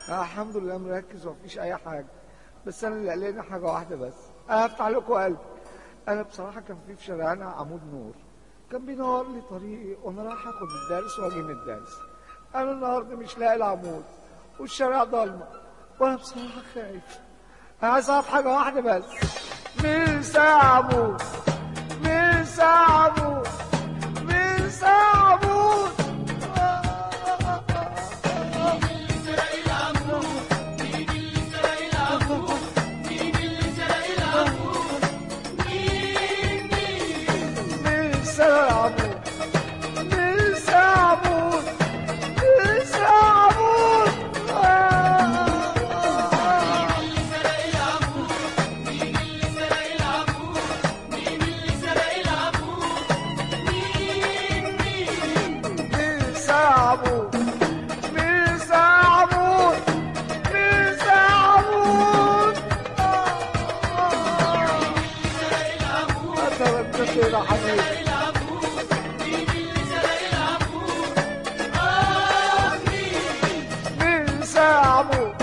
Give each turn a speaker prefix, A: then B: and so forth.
A: أنا الحمد لله مركز ومفيش اي حاجه بس انا اللي قلقني حاجه واحده بس انا هفتح لكم قلبي انا بصراحه كان في في شارعنا عمود نور كان بينور لي طريقي وانا رايح اخد الدرس واجي من الدرس انا النهارده مش لاقي العمود والشارع ضلمه وانا بصراحه خايف انا عايز اعرف حاجه واحده بس مين ساعه عمود مين ساعه عمود مين ساعه عمود مين ساعه عمود مين ساعه عمود مين ساعه عمود مين ساعه عمود مين ساعه عمود مين ساعه عمود أتمنى كده حبيبي مين ساعه عمود